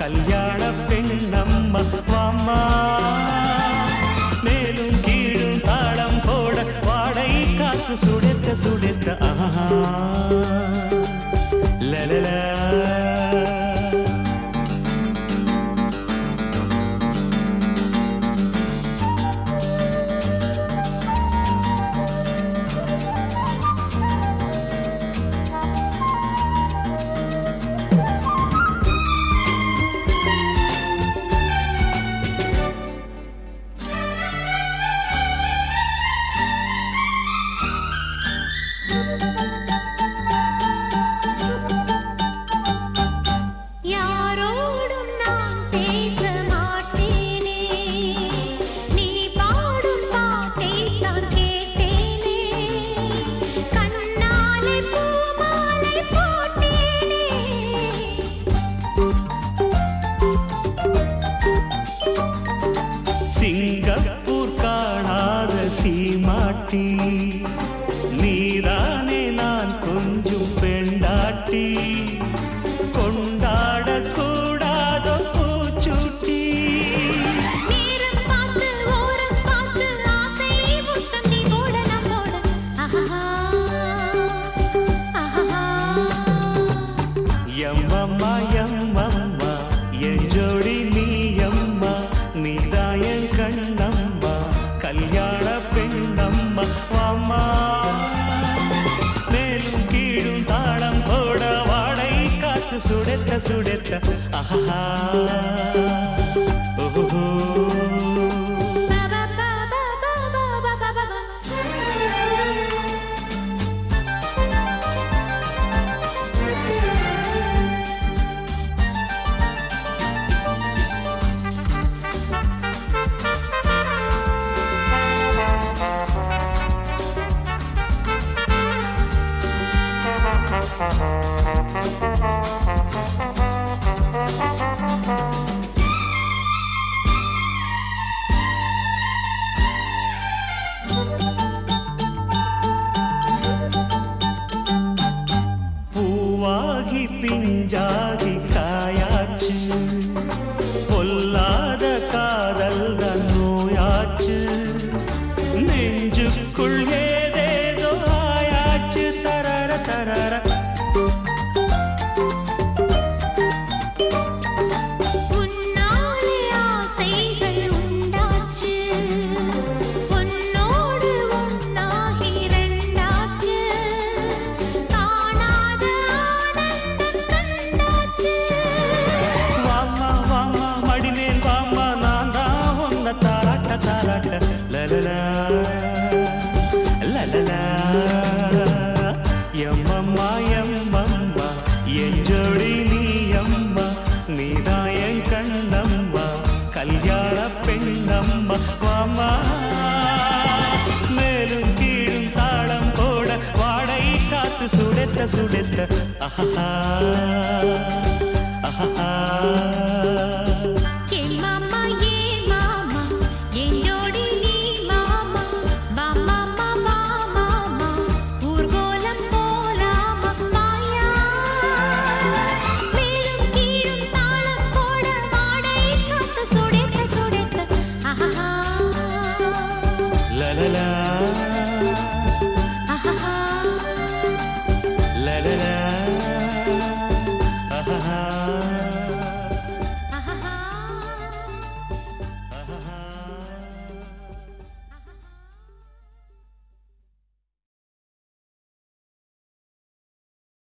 கல்யாண பெண்ணம்மா வாம்மா மேலும் கீழும் தாளம் போட வாடை காத்து சுடத்த சுடத்த ஆஹா லலலா யாரோடும் நான் பேச மாட்டேனே நீ பாடும் பாட்டை தான் கேட்டேனே கண்ணாலே பூமாலை போட்டேனே சிங்கப்பூர் காணாத சீமாட்டி நீதானே நான் கொஞ்சம் பெண்டாட்டி கொண்டாடக் கூடாத பூச்சுட்டி நேரம் பார்த்து ஓரம் பார்த்து ஆசை முத்தம் நீ போட நான் போட ஆஹா ஆஹா எம்மம்மா எம்மம்மா என் ஜோடி நீ அம்மா நீதாயன் கண்ணம்மா கல்யாண பெண்ணம்மா வாம்மா மேலும் கீழும் தாளம் போட வாடை காத்து சுடத்த சுடத்த ஆஹா ஓஹோ பாபா பாபா பாபா பாபா பூவாகி பிஞ்சாகி காயாச்சு பொல்லாத காதல் தான் நோயாச்சு நெஞ்சுக்குள் ஏதேதோ ஆயாச்சு தரர தரர உன்னாலே ஆசைகள் உண்டாச்சு உன்னோடு உன்னாகி ரெண்டாச்சு காணாத ஆனந்தம் கண்டாச்சு வாமா வாமா மடிமேல் வாமா நான் தான் உன்னை தாராட்ட தாராட்ட லலலா லலலா எம்மம்மா எம்மம்மா என் ஜோடி நீ அம்மா நீதான் என் கண்ணம்மா கல்யாண பெண்ணம்மா வாமா மேலும் கீழும் தாளம் போட வாடை காத்து சுடத்த சுடத்த ஆஹா ஆஹா